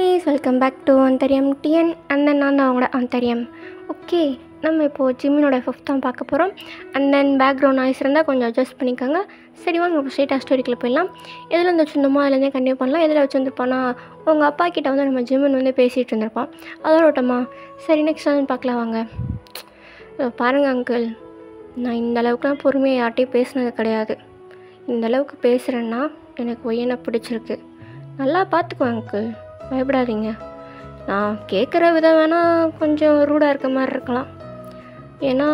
maize welcome back to அந்தரியம் TN and then நான் தான் அவங்களோட அந்தரியம் ஓகே நம்ம இப்போது ஜிம்மினோட ஃபிஃப்த் தான் பார்க்க போகிறோம் அண்ட் தென் பேக்ரவுண்ட் நாய்ஸ் இருந்தால் கொஞ்சம் அட்ஜஸ்ட் பண்ணிக்கோங்க சரி வாங்க இப்போ ஸ்ட்ரெயிட்டாக ஸ்டோரிக்குள்ள போயிடலாம் எதில் வந்து வச்சுருந்தோமோ அதுலேருந்தே கண்டினியூ பண்ணலாம் எதில் வச்சுருந்துருப்பானா உங்கள் அப்பா கிட்ட வந்து நம்ம ஜிம்மின் வந்து பேசிகிட்டு இருந்திருப்பான் அதோட ஓட்டமா சரி நெக்ஸ்ட் வந்து பார்க்கலாம் வாங்க இதோ பாருங்க அங்கிள் நான் இந்த அளவுக்குலாம் பொறுமையாக யார்ட்டையும் பேசினது கிடையாது இந்த அளவுக்கு பேசுகிறேன்னா எனக்கு ஒய்யனை பிடிச்சிருக்கு நல்லா பார்த்துக்கோ அங்கிள் பயப்படாதீங்க நான் கேட்குற விதம் வேணால் கொஞ்சம் ரூடாக இருக்க மாதிரி இருக்கலாம் ஏன்னா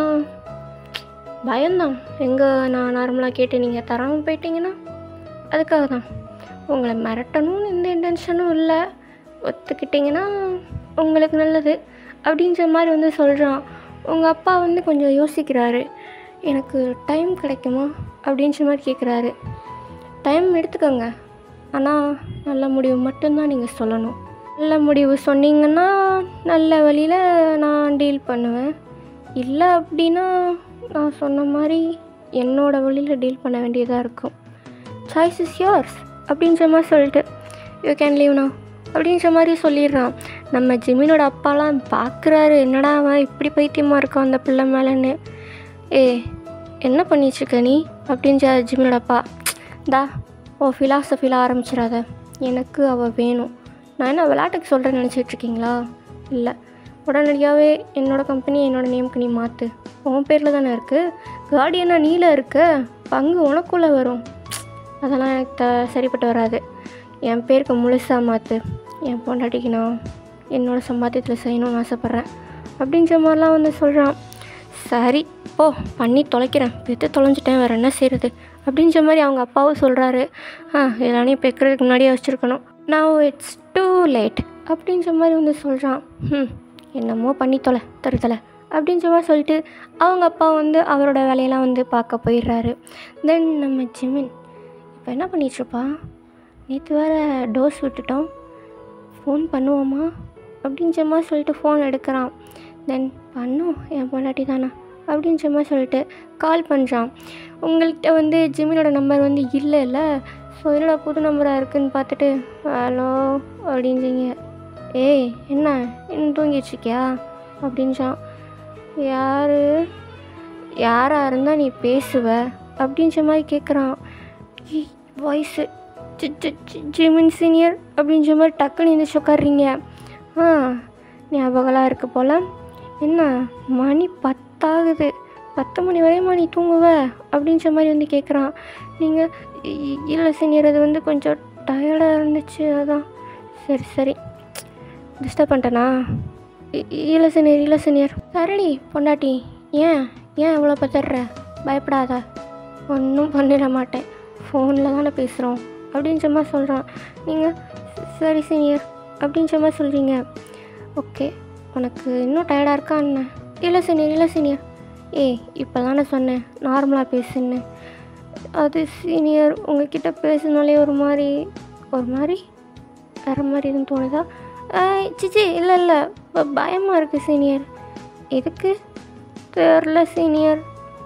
பயம்தான் எங்கே நான் நார்மலாக கேட்டு நீங்கள் தராமல் போயிட்டீங்கன்னா அதுக்காக தான் உங்களை மிரட்டணும்னு எந்த இன்டென்ஷனும் இல்லை ஒத்துக்கிட்டிங்கன்னா உங்களுக்கு நல்லது அப்படின்ற மாதிரி வந்து சொல்கிறான் உங்கள் அப்பா வந்து கொஞ்சம் யோசிக்கிறாரு எனக்கு டைம் கிடைக்குமா அப்படின்ற மாதிரி கேட்குறாரு டைம் எடுத்துக்கோங்க ஆனால் நல்ல முடிவு மட்டும்தான் நீங்கள் சொல்லணும் நல்ல முடிவு சொன்னீங்கன்னா நல்ல வழியில் நான் டீல் பண்ணுவேன் இல்லை அப்படின்னா நான் சொன்ன மாதிரி என்னோடய வழியில் டீல் பண்ண வேண்டியதாக இருக்கும் சாய்ஸ் இஸ் yours அப்படின்ற மாதிரி சொல்லிட்டு யூ கேன் லீவ் now அப்படின்ற மாதிரி சொல்லிடுறான் நம்ம ஜிமினோட அப்பாலாம் பார்க்குறாரு என்னடா அவன் இப்படி பைத்தியமாக இருக்கான் அந்த பிள்ளை மேலேன்னு ஏ என்ன பண்ணிட்டுருக்க நீ அப்படின்ற ஜிமினோட அப்பா தா ஓ ஃபிலாசபியில் ஆரம்பிச்சிடாத எனக்கு அவள் வேணும் நான் என்ன விளையாட்டுக்கு சொல்கிறேன்னு நினச்சிட்ருக்கீங்களா இல்லை உடனடியாகவே என்னோடய கம்பெனி என்னோடய நேமுக்கு நீ மாற்று உன் பேரில் தானே இருக்குது கார்டியனாக நீல இருக்க பங்கு உனக்குள்ளே வரும் அதெல்லாம் எனக்கு த சரிப்பட்டு வராது என் பேருக்கு முழுசாக மாற்று என் பொண்டாட்டிக்கு நான் என்னோடய சம்பாத்தியத்தில் செய்யணும்னு ஆசைப்பட்றேன் அப்படின்ற மாதிரிலாம் வந்து சொல்கிறான் சரி போ பண்ணி தொலைக்கிறேன் பெற்று தொலைஞ்சிட்டேன் வேறு என்ன செய்கிறது அப்படின்ற மாதிரி அவங்க அப்பாவும் சொல்கிறாரு ஆ எல்லாரையும் பெக்கிறதுக்கு முன்னாடியே வச்சுருக்கணும் நான் இட்ஸ் டூ லேட் அப்படின்ற மாதிரி வந்து சொல்கிறான் ம் என்னமோ பண்ணி தொலை தருதலை அப்படின்ற மாதிரி சொல்லிட்டு அவங்க அப்பா வந்து அவரோட வேலையெல்லாம் வந்து பார்க்க போயிடுறாரு தென் நம்ம ஜிமின் இப்போ என்ன பண்ணிகிட்ருப்பா நேற்று வேறு டோஸ் விட்டுட்டோம் ஃபோன் பண்ணுவோமா அப்படின்ற மாதிரி சொல்லிட்டு ஃபோன் எடுக்கிறான் தென் பண்ணும் என் பொண்டாட்டி தானே அப்படின்ற மாதிரி சொல்லிட்டு கால் பண்ணுறான் உங்கள்கிட்ட வந்து ஜிமினோட நம்பர் வந்து இல்லை இல்லை ஸோ என்னடா புது நம்பராக இருக்குன்னு பார்த்துட்டு ஹலோ அப்படின்றீங்க ஏய் என்ன இன்னும் தூங்கிட்டுருக்கியா அப்படின்றான் யார் யாராக இருந்தால் நீ பேசுவ அப்படின்ற மாதிரி கேட்குறான் வாய்ஸு ஜிமின் சீனியர் அப்படின்ற மாதிரி டக்குன்னு எழுந்திரிச்சு உட்காடுறீங்க ஆ ஞாபகம்லாம் இருக்குது போல் என்ன மணி பத்தாகுது பத்து மணி வரையுமா நீ தூங்குவ அப்படின்ற மாதிரி வந்து கேட்குறான் நீங்கள் இல்லை சீனியர் அது வந்து கொஞ்சம் டயர்டாக இருந்துச்சு அதான் சரி சரி டிஸ்டர்ப் பண்ணிட்டேனா இ- இல்லை சீனியர் இல்லை சீனியர் சரிடி பொண்டாட்டி ஏன் ஏன் இவ்வளோ பத்தடுற பயப்படாத ஒன்றும் பண்ணிட மாட்டேன் ஃபோனில் தானே பேசுகிறோம் அப்படின்ற மாதிரி சொல்கிறான் நீங்கள் சரி சீனியர் அப்படின்ற மாதிரி சொல்கிறீங்க ஓகே உனக்கு இன்னும் டயர்டாக இருக்கா என்ன இல்லை சீனியர் இல்லை சீனியர் ஏய் இப்போ தானே சொன்னேன் நார்மலாக பேசுன்னு அது சீனியர் உங்ககிட்ட பேசுனாலே ஒரு மாதிரி ஒரு மாதிரி வேறு மாதிரி எதுவும் தோணுதா ஆய், சிச்சி இல்லை இல்லை பயமாக இருக்குது சீனியர் எதுக்கு தெரில சீனியர்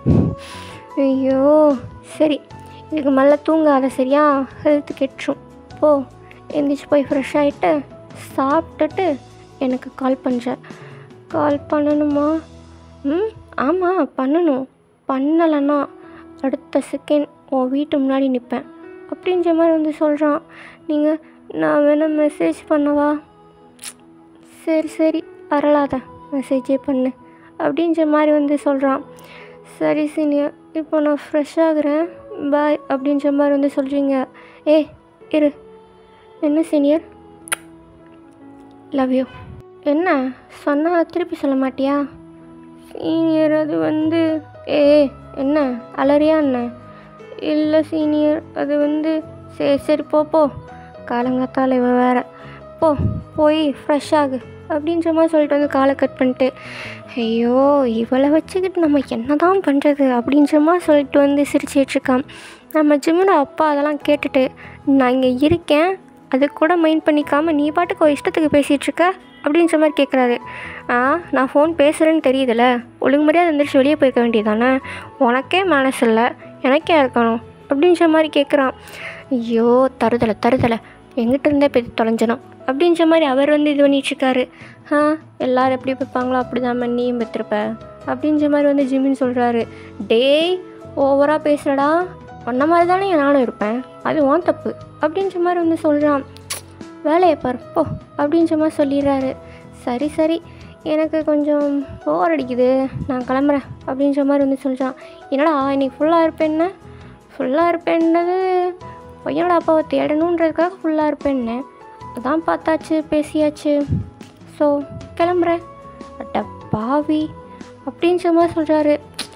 ஐயோ சரி இதுக்கு மேலே தூங்காத சரியா ஹெல்த் கெட்டுரும் போ எந்திரிச்சு போய் ஃப்ரெஷ் ஆகிட்டு சாப்பிட்டுட்டு எனக்கு கால் பண்ணுற கால் பண்ணணுமா ம் ஆமாம் பண்ணணும் பண்ணலைன்னா அடுத்த செகண்ட் உன் வீட்டு முன்னாடி நிற்பேன் அப்படின்ற மாதிரி வந்து சொல்கிறான் நீங்கள் நான் வேணால் மெசேஜ் பண்ணவா சரி சரி வரலாத மெசேஜே பண்ணு அப்படின்ற மாதிரி வந்து சொல்கிறான் சரி சீனியர் இப்போ நான் ஃப்ரெஷ் ஆகுறேன் பாய் அப்படின்ற மாதிரி வந்து சொல்கிறீங்க ஏ இரு என்ன சீனியர் லவ் யூ என்ன சொன்னால் திருப்பி சொல்ல மாட்டியா சீனியர் அது வந்து ஏ என்ன அலறியா என்ன இல்லை சீனியர் அது வந்து சரி சரி போ போ காலங்காத்தால இவ வேற போ போய் ஃப்ரெஷ் ஆகு அப்படின்ற மாதிரி சொல்லிட்டு வந்து காலை கட் பண்ணிட்டு ஐயோ இவளை வச்சுக்கிட்டு நம்ம என்ன தான் பண்ணுறது அப்படின்ற மாதிரி சொல்லிட்டு வந்து சிரிச்சிட்டு இருக்கான் நம்ம ஜிம்மினோட அப்பா அதெல்லாம் கேட்டுட்டு நான் இங்கே இருக்கேன் அது கூட மைண்ட் பண்ணிக்காமல் நீ பாட்டுக்கு ஒரு இஷ்டத்துக்கு பேசிகிட்டு இருக்க அப்படின்ற மாதிரி கேட்குறாரு ஆ நான் ஃபோன் பேசுகிறேன்னு தெரியுதுல்ல ஒழுங்கு மரியாதை எந்திரிச்சு வெளியே போயிருக்க வேண்டியதானே உனக்கே மனசு இல்லை எனக்கே இருக்கணும் அப்படின்ற மாதிரி கேட்குறான் ஐயோ தருதலை தருதலை எங்கிட்ட இருந்தே போய் தொலைஞ்சணும் அப்படின்ற மாதிரி அவர் வந்து இது பண்ணிட்டுருக்காரு ஆ எல்லோரும் எப்படி வைப்பாங்களோ அப்படி தான் நீயும் பெற்றிருப்ப அப்படின்ற மாதிரி வந்து ஜிம்மின்னு சொல்கிறாரு டேய் ஓவராக பேசுகிறடா உன்ன மாதிரி தானே நானும் இருப்பேன் அது உன் தப்பு அப்படின்ற மாதிரி வந்து சொல்கிறான் வேலையை பாரு போ அப்படின்ற மாதிரி சொல்லிடுறாரு சரி சரி எனக்கு கொஞ்சம் போர் அடிக்குது நான் கிளம்புறேன் அப்படின்ற மாதிரி வந்து சொல்கிறான் என்னடா இன்னைக்கு ஃபுல்லாக இருப்பேன்னு ஃபுல்லாக இருப்பேன்னது பையனோட அப்பாவை தேடணுன்றதுக்காக ஃபுல்லாக இருப்பேன்னு அதான் பார்த்தாச்சு பேசியாச்சு ஸோ கிளம்புறேன் அட்ட பாவி அப்படின்ற மாதிரி சொல்கிறாரு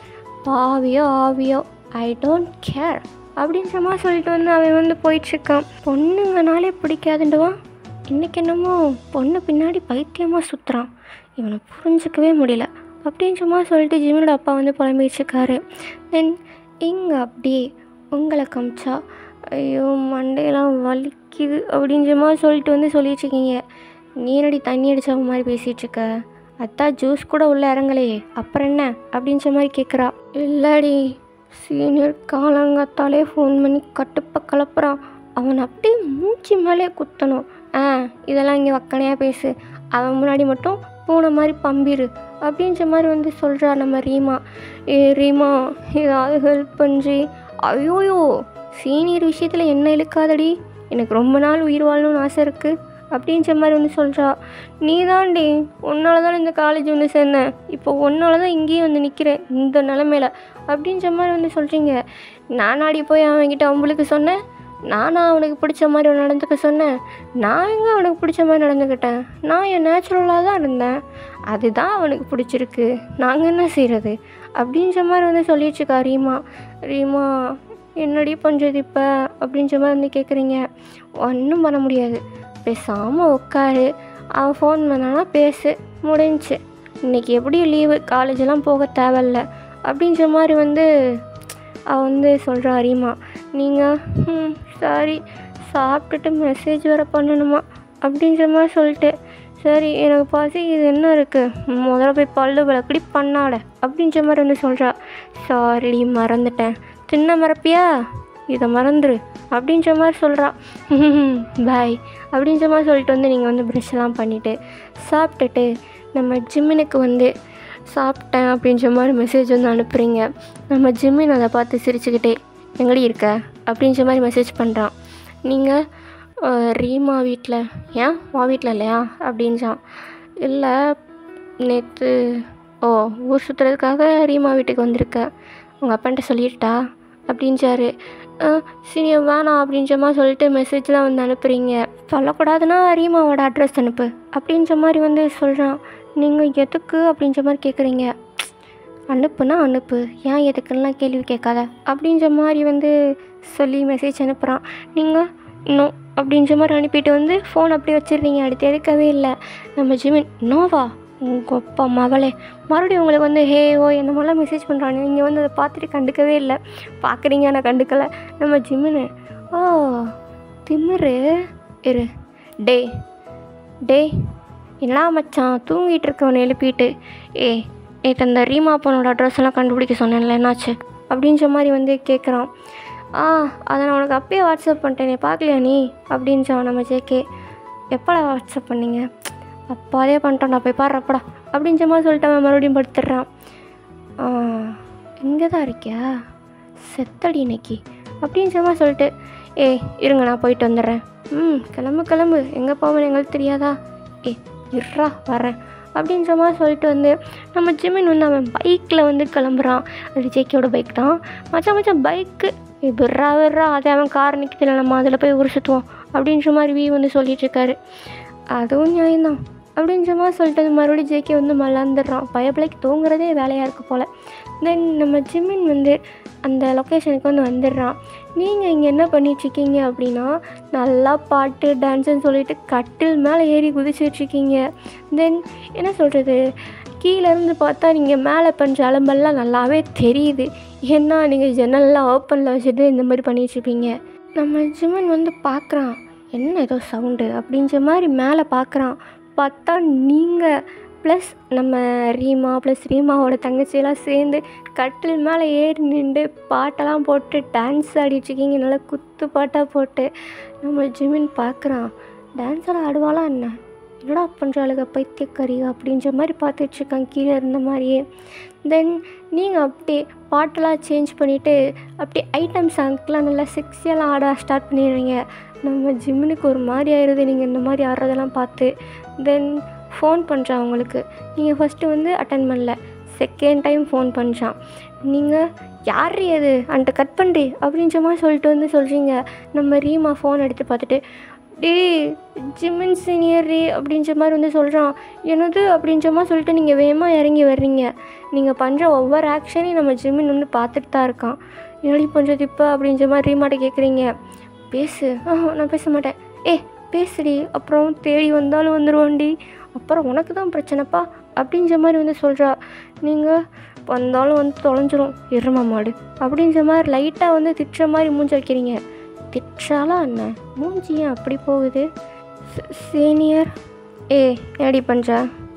பாவியோ ஆவியோ ஐ டோன்ட் கேர் அப்படின்ற மாதிரி சொல்லிட்டு வந்து அவன் வந்து போயிட்டுருக்கான் பொண்ணுங்கனாலே பிடிக்காதுண்டுவான் இன்றைக்கி என்னமோ பொண்ணு பின்னாடி பைத்தியமாக சுற்றுறான் இவனை புரிஞ்சிக்கவே முடியல அப்படின்ற மாதிரி சொல்லிட்டு ஜிமினோட அப்பா வந்து புலம்பிச்சிருக்காரு தென் இங்கே அப்படியே உங்களை காமிச்சா ஐயோ மண்டையெல்லாம் வலிக்குது அப்படின்ற மாதிரி சொல்லிட்டு வந்து சொல்லிட்டுருக்கீங்க நீரடி தண்ணி அடித்த மாதிரி பேசிகிட்ருக்க அதான் ஜூஸ் கூட உள்ளே இறங்கலையே அப்புறம் என்ன அப்படின்ற மாதிரி கேட்குறா இல்லடி சீனியர் காலங்காத்தாலே ஃபோன் பண்ணி கட்டுப்ப கலப்புறான் அவன் அப்படியே மூச்சு மேலே குத்தணும் ஆ இதெல்லாம் இங்கே வக்கனையாக பேசு அவன் முன்னாடி மட்டும் பூனை மாதிரி பம்பிரு அப்படின்ற மாதிரி வந்து சொல்கிறா நம்ம ரீமா ஏ ரீமா ஏதாவது ஹெல்ப் பண்ணி ஐயோயோ சீனியர் விஷயத்தில் என்ன இழுக்காதடி எனக்கு ரொம்ப நாள் உயிர் வாழணும்னு ஆசை இருக்குது அப்படின்ற மாதிரி வந்து சொல்கிறா நீ தாண்டி உன்னால தான் இந்த காலேஜ் வந்து சேர்ந்தேன் இப்போ உன்னால தான் இங்கேயும் வந்து நிற்கிறேன் இந்த நிலமையில அப்படின்ற மாதிரி வந்து சொல்கிறீங்க நானாடி போய் அவன்கிட்ட அவங்களுக்கு சொன்னேன் நானா அவனுக்கு பிடிச்ச மாதிரி அவன் நடந்துக்க சொன்னேன் நான் எங்கே அவனுக்கு பிடிச்ச மாதிரி நடந்துக்கிட்டேன் நான் என் நேச்சுரலாக தான் இருந்தேன் அதுதான் அவனுக்கு பிடிச்சிருக்கு நாங்கள் என்ன செய்கிறது அப்படின்ற மாதிரி வந்து சொல்லிடுச்சுக்கா ரீமா ரீமா என்னடி பண்ணுறது இப்போ அப்படின்ற மாதிரி வந்து கேட்குறீங்க ஒன்றும் பண்ண முடியாது பேசாமல் உட்காரு அவன் ஃபோன் பண்ணானா பேசு முடிஞ்சுச்சு இன்றைக்கி எப்படி லீவு காலேஜெல்லாம் போக தேவையில்ல அப்படின்ற மாதிரி வந்து அவள் வந்து சொல்கிறா ரீமா நீங்கள் ம் சாரி சாப்பிட்டுட்டு மெசேஜ் வேறு பண்ணணுமா அப்படின்ற மாதிரி சொல்லிட்டு சரி எனக்கு பசி இது என்ன இருக்குது முதல்ல போய் பல்லு விளக்கடி பண்ணாட அப்படின்ற மாதிரி வந்து சொல்கிறா சாரி மறந்துட்டேன் தின்ன மறப்பியா இதை மறந்துரு அப்படின்ற மாதிரி சொல்கிறா பாய் அப்படின்ற மாதிரி சொல்லிட்டு வந்து நீங்கள் வந்து ப்ரெஷ்ஷெல்லாம் பண்ணிவிட்டு சாப்பிட்டுட்டு நம்ம ஜிம்மினுக்கு வந்து சாப்பிட்டேன் அப்படின்ற மாதிரி மெசேஜ் வந்து அனுப்புகிறீங்க நம்ம ஜிம்மின் அதை பார்த்து சிரிச்சுக்கிட்டே எங்கடி இருக்க அப்படின்ற மாதிரி மெசேஜ் பண்ணுறான் நீங்கள் ரீமா வீட்டில் ஏன் வா வீட்டில் இல்லையா அப்படின்றான் இல்லை நேற்று ஓ ஊர் சுற்றுறதுக்காக ரீமா வீட்டுக்கு வந்திருக்க உங்கள் அப்பான்ட்ட சொல்லிட்டா அப்படின்றாரு சீனியர் வேணாம் அப்படின்ற மாதிரி சொல்லிட்டு மெசேஜ்லாம் வந்து அனுப்புகிறீங்க சொல்லக்கூடாதுன்னா ரீமாவோட அட்ரஸ் அனுப்பு அப்படின்ற மாதிரி வந்து சொல்கிறான் நீங்கள் எதுக்கு அப்படின்ற மாதிரி கேட்குறீங்க அனுப்புனா அனுப்பு ஏன் எதுக்குலாம் கேள்வி கேட்காத அப்படின்ற மாதிரி வந்து சொல்லி மெசேஜ் அனுப்புகிறான் நீங்கள் நோ அப்படின்ற மாதிரி அனுப்பிட்டு வந்து ஃபோன் அப்படியே வச்சிடுறீங்க அடுத்து எடுக்கவே இல்லை நம்ம ஜிமின் நோவா உங்கள் அப்பா மகளே மறுபடியும் உங்களுக்கு வந்து ஹே ஓ என்ன மாதிரிலாம் மெசேஜ் பண்ணுறாங்க நீங்கள் வந்து அதை பார்த்துட்டு கண்டுக்கவே இல்லை பார்க்குறீங்க ஆனால் கண்டுக்கலை நம்ம ஜிம்மினு ஓ திமிரு இரு டே டே என்னடா மச்சான் தூங்கிட்டு இருக்கவனை எழுப்பிட்டு ஏ நேற்று அந்த ரீமா பொண்ணோட அட்ரஸ் எல்லாம் கண்டுபிடிக்க சொன்னேன்ல என்னாச்சு அப்படின்ற மாதிரி வந்து கேட்குறான் ஆ அதை நான் உனக்கு அப்பயே வாட்ஸ்அப் பண்ணிட்டேனே பார்க்கலையா நீ அப்படின்றான் நம்ம ஜேகே எப்போடா வாட்ஸ்அப் பண்ணீங்க அப்பாதே பண்ணிட்டோம்டா போய் பாடுறப்படா அப்படின்ற மாதிரி சொல்லிட்டு அவன் மறுபடியும் படுத்துடுறான் இங்கே தான் இருக்கியா செத்தடி இன்னைக்கு அப்படின்ற மாதிரி சொல்லிட்டு ஏய் இருங்க நான் போயிட்டு வந்துடுறேன் ம் கிளம்பு கிளம்பு எங்கே போவேன்னு எங்களுக்கு தெரியாதா ஏ இருறா வரேன் அப்படின்ற மாதிரி சொல்லிட்டு வந்து நம்ம ஜிமின் வந்து அவன் பைக்கில் வந்து கிளம்புறான் அது ஜேக்கியோட பைக் தான் மச்சான் மச்சான் பைக்கு விட்றா விட்றா அதே அவன் கார் நிற்கிறதுல நம்ம அதில் போய் ஊர் சுற்றுவோம் அப்படின்ற மாதிரி வி வந்து சொல்லிட்டு இருக்காரு அதுவும் நியாயம்தான் அப்படின்ற மாதிரி சொல்லிட்டு வந்து மறுபடியும் ஜேகே வந்து மலர்ந்துடுறான் பயப்பிள்ளைக்கு தூங்குறதே வேலையாக இருக்குது போல் தென் நம்ம ஜிம்மின் வந்து அந்த லொக்கேஷனுக்கு வந்து வந்துடுறான் நீங்கள் இங்கே என்ன பண்ணிகிட்ருக்கீங்க அப்படின்னா நல்லா பாட்டு டான்ஸுன்னு சொல்லிட்டு கட்டில் மேலே ஏறி குதிச்சிட்ருக்கீங்க தென் என்ன சொல்கிறது கீழேருந்து பார்த்தா நீங்கள் மேலே பண்ணுற அலம்பெல்லாம் நல்லாவே தெரியுது ஏன்னா நீங்கள் ஜன்னல்லாம் ஓப்பனில் வச்சுட்டு இந்த மாதிரி பண்ணிகிட்ருப்பீங்க நம்ம ஜிம்மன் வந்து பார்க்குறான் என்ன ஏதோ சவுண்டு அப்படின்ற மாதிரி மேலே பார்க்குறான் பார்த்தா நீங்கள் ப்ளஸ் நம்ம ரீமா ப்ளஸ் ரீமாவோட தங்கச்சியெல்லாம் சேர்ந்து கட்டில் மேலே ஏறி நின்று பாட்டெல்லாம் போட்டு டான்ஸ் ஆடிட்டுருக்கீங்க நல்லா குத்து பாட்டாக போட்டு நம்ம ஜிமின் பார்க்குறான் டான்ஸ் எல்லாம் ஆடுவாளா என்ன என்னடா பண்ணுறாளுக பைத்தியக்காரி அப்படின்ற மாதிரி பார்த்துட்டு இருக்காங்க கீழே இருந்த மாதிரியே தென் நீங்கள் அப்படியே பாட்டெல்லாம் சேஞ்ச் பண்ணிவிட்டு அப்படியே ஐட்டம் சாங்க்கெலாம் நல்லா செக்ஸியெல்லாம் ஆட ஸ்டார்ட் பண்ணிடுறீங்க நம்ம ஜிம்முனுக்கு ஒரு மாதிரி ஆயிடுது நீங்கள் இந்த மாதிரி ஆடுறதெல்லாம் பார்த்து தென் ஃபோன் பண்ணுறான் அவங்களுக்கு நீங்கள் ஃபஸ்ட்டு வந்து அட்டன் பண்ணல செகண்ட் டைம் ஃபோன் பண்ணுறான் நீங்கள் யார் அது அன்ட்டு கட் பண்ணுறி அப்படின்ற மாதிரி சொல்லிட்டு வந்து சொல்கிறீங்க நம்ம ரீமா ஃபோன் எடுத்து பார்த்துட்டு டேய் ஜிம்மின் சீனியர் ரே அப்படின்ற மாதிரி வந்து சொல்கிறான் என்னது அப்படின்ற மாதிரி சொல்லிட்டு நீங்கள் வேகமாக இறங்கி வர்றீங்க நீங்கள் பண்ணுற ஒவ்வொரு ஆக்ஷனையும் நம்ம ஜிம்மின் வந்து பார்த்துட்டு தான் இருக்கான் என்னடி பண்ணுறது இப்போ அப்படின்ற மாதிரி ரீமாட்ட கேட்குறீங்க பேசு ஆ நான் பேச மாட்டேன் ஏ பேசுடி அப்புறம் தேடி வந்தாலும் வந்துடுவோண்டி அப்புறம் உனக்கு தான் பிரச்சனைப்பா அப்படின்ற மாதிரி வந்து சொல்கிறா நீங்கள் வந்தாலும் வந்து தொலைஞ்சிரும் எரும மாடு அப்படின்ற மாதிரி லைட்டாக வந்து திட்டுற மாதிரி மூஞ்சி வைக்கிறீங்க திட்டாலாம் என்ன மூஞ்சி ஏன் அப்படி போகுது சீனியர் ஏ ஏடி பண்ணுற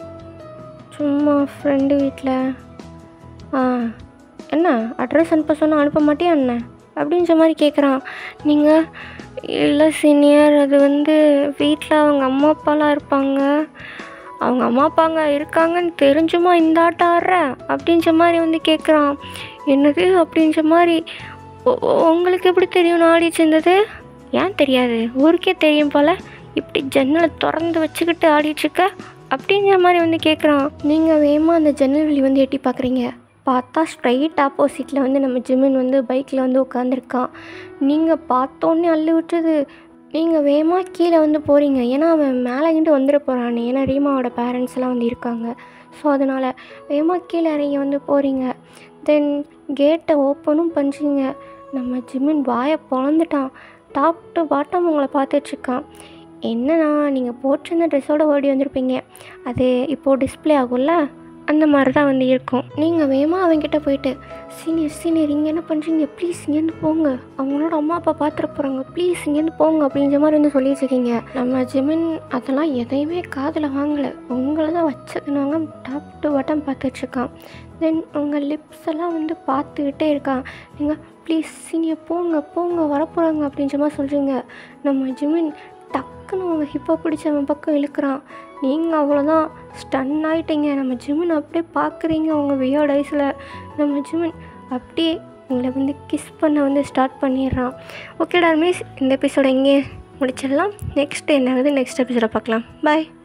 சும்மா ஃப்ரெண்டு வீட்டில் ஆ என்ன அட்ரஸ் அனுப்ப சொன்னால் அனுப்ப மாட்டியா என்ன அப்படின்ற மாதிரி கேட்குறான் நீங்கள் இல்லை சீனியர் அது வந்து வீட்டில் அவங்க அம்மா அப்பாலாம் இருப்பாங்க அவங்க அம்மா அப்பாங்க இருக்காங்கன்னு தெரிஞ்சுமா இந்த ஆட்டம் ஆடுற அப்படின்ற மாதிரி வந்து கேட்குறான் என்னது அப்படின்ற மாதிரி "உ- உ- உங்களுக்கு எப்படி தெரியும் நான் ஆடிட்டு இருந்தது ஏன் தெரியாது ஊருக்கே தெரியும் போல் இப்படி ஜன்னலை திறந்து வச்சுக்கிட்டு ஆடிட்டுருக்க அப்படிங்கிற மாதிரி வந்து கேட்குறான் நீங்கள் வேகமாக அந்த ஜன்னல் வழி வந்து எட்டி பார்க்குறீங்க பார்த்தா ஸ்ட்ரைட் ஆப்போசிட்டில் வந்து நம்ம ஜிமின் வந்து பைக்கில் வந்து உட்காந்துருக்கான் நீங்கள் பார்த்தோன்னே அள்ளி விட்டுறது நீங்கள் வேகமாக கீழே வந்து போகிறீங்க ஏன்னா அவன் மேலேங்கிட்டு வந்துட போகிறான் ஏன்னா ரீமாவோட பேரண்ட்ஸ் எல்லாம் வந்து இருக்காங்க ஸோ அதனால் வேகமாக கீழே இறங்கி வந்து போகிறீங்க தென் கேட்டை ஓப்பனும் பண்ணுறீங்க நம்ம ஜிமின் வாயை பொழந்துட்டான் டாப் டு பாட்டம் உங்களை பார்த்துட்ருக்கான் என்னன்னா நீங்கள் போட்டிருந்த ட்ரெஸ்ஸோட ஓடி வந்திருப்பீங்க அது இப்போது டிஸ்ப்ளே ஆகும்ல அந்த மாதிரி தான் வந்து இருக்கும் நீங்கள் வேகமாக அவன்கிட்ட போயிட்டு சீனியர் சீனியர் இங்கே என்ன பண்ணுறீங்க ப்ளீஸ் இங்கேருந்து போங்க அவங்களோட அம்மா அப்பா பார்த்துட போகிறாங்க ப்ளீஸ் இங்கேருந்து போங்க அப்படின்ற மாதிரி வந்து சொல்லிட்டு இருக்கீங்க நம்ம ஜிமின் அதெல்லாம் எதையுமே காதில் வாங்கலை உங்களை தான் வச்சதுனாங்க டாப் டு பாட்டம் பார்த்துட்ருக்கான் தென் உங்கள் லிப்ஸ் எல்லாம் வந்து பார்த்துக்கிட்டே இருக்கான் நீங்கள் ப்ளீஸ் சீனியர் போங்க போங்க வரப்போகிறாங்க அப்படின்ற மாதிரி சொல்கிறீங்க நம்ம ஜிமின் டக்குன்னு அவங்க ஹிப்பை பிடிச்சி அவன் பக்கம் இழுக்கிறான் நீங்கள் அவ்வளோதான் ஸ்டன் ஆகிட்டீங்க நம்ம ஜிமின் அப்படியே பார்க்குறீங்க அவங்க வியோட ஐஸில் நம்ம ஜிமின் அப்படியே உங்களை வந்து கிஸ் பண்ண வந்து ஸ்டார்ட் பண்ணிடுறான் ஓகேடா மிஸ் இந்த எபிசோட இங்கே முடிச்சிடலாம் நெக்ஸ்ட் என்ன ஆகுது நெக்ஸ்ட் எபிசோட பார்க்கலாம் பாய்